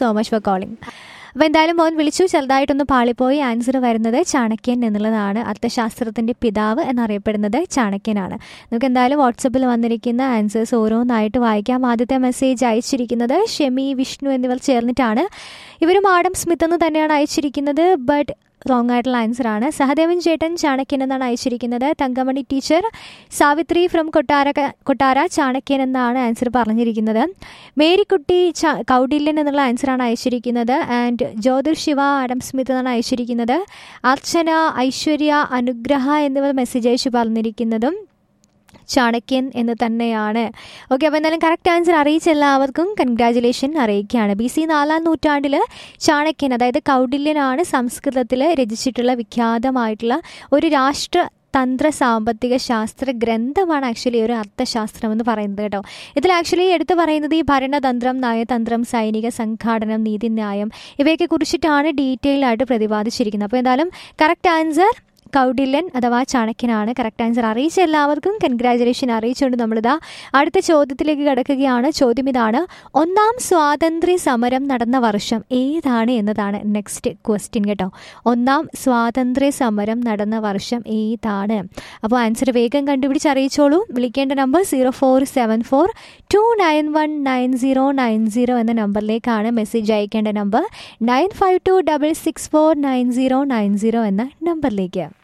so much for calling അപ്പോൾ എന്തായാലും മോൻ വിളിച്ചു ചെറുതായിട്ടൊന്ന് പാളിപ്പോയി ആൻസർ വരുന്നത് ചാണക്യൻ എന്നുള്ളതാണ് അർത്ഥശാസ്ത്രത്തിൻ്റെ പിതാവ് എന്നറിയപ്പെടുന്നത് ചാണക്യനാണ് നമുക്ക് എന്തായാലും വാട്സപ്പിൽ വന്നിരിക്കുന്ന ആൻസേഴ്സ് ഓരോന്നായിട്ട് വായിക്കാം ആദ്യത്തെ മെസ്സേജ് അയച്ചിരിക്കുന്നത് ഷെമി വിഷ്ണു എന്നിവർ ചേർന്നിട്ടാണ് ഇവരും ആഡം സ്മിത്ത് എന്ന് തന്നെയാണ് അയച്ചിരിക്കുന്നത് ബട്ട് റോങ് ആയിട്ടുള്ള ആൻസർ ആണ് സഹദേവൻ ചേട്ടൻ ചാണക്യൻ എന്നാണ് അയച്ചിരിക്കുന്നത് തങ്കമണി ടീച്ചർ സാവിത്രി ഫ്രം കൊട്ടാര കൊട്ടാര ചാണക്യൻ എന്നാണ് ആൻസർ പറഞ്ഞിരിക്കുന്നത് മേരിക്കുട്ടി ച കൗഡില്യൻ എന്നുള്ള ആൻസറാണ് അയച്ചിരിക്കുന്നത് and Jyothir Shiva Adam Smith എന്നാണ് അയച്ചിരിക്കുന്നത് അർച്ചന ഐശ്വര്യ അനുഗ്രഹ എന്നിവർ മെസ്സേജ് അയച്ചു പറഞ്ഞിരിക്കുന്നതും ചാണക്യൻ എന്ന് തന്നെയാണ് ഓക്കെ അപ്പോൾ എന്തായാലും കറക്റ്റ് ആൻസർ അറിയിച്ച എല്ലാവർക്കും കൺഗ്രാജുലേഷൻ അറിയിക്കുകയാണ് ബി സി നാലാം നൂറ്റാണ്ടിൽ ചാണക്യൻ അതായത് കൗഡില്യനാണ് സംസ്കൃതത്തിൽ രചിച്ചിട്ടുള്ള വിഖ്യാതമായിട്ടുള്ള ഒരു രാഷ്ട്ര തന്ത്ര സാമ്പത്തിക ശാസ്ത്ര ഗ്രന്ഥമാണ് ആക്ച്വലി ഒരു അർത്ഥശാസ്ത്രം എന്ന് പറയുന്നത് കേട്ടോ ഇതിൽ ആക്ച്വലി എടുത്തു പറയുന്നത് ഈ ഭരണതന്ത്രം നയതന്ത്രം സൈനിക സംഘാടനം നീതിന്യായം ഇവയൊക്കെ കുറിച്ചിട്ടാണ് ഡീറ്റെയിൽ ആയിട്ട് പ്രതിപാദിച്ചിരിക്കുന്നത് അപ്പോൾ എന്തായാലും കറക്റ്റ് ആൻസർ കൗഡില്യൻ അഥവാ ചാണക്യനാണ് കറക്റ്റ് ആൻസർ അറിയിച്ച എല്ലാവർക്കും കൺഗ്രാജുലേഷൻ അറിയിച്ചുകൊണ്ട് നമ്മളിതാ അടുത്ത ചോദ്യത്തിലേക്ക് കിടക്കുകയാണ് ചോദ്യം ഇതാണ് ഒന്നാം സ്വാതന്ത്ര്യ സമരം നടന്ന വർഷം ഏതാണ് എന്നതാണ് നെക്സ്റ്റ് ക്വസ്റ്റ്യൻ കേട്ടോ ഒന്നാം സ്വാതന്ത്ര്യ സമരം നടന്ന വർഷം ഏതാണ് അപ്പോൾ ആൻസർ വേഗം കണ്ടുപിടിച്ച് അറിയിച്ചോളൂ വിളിക്കേണ്ട number zero four seven four two nine one nine zero nine zero എന്ന നമ്പറിലേക്കാണ് മെസ്സേജ് അയക്കേണ്ട number nine five two double six four nine zero nine zero എന്ന നമ്പറിലേക്ക്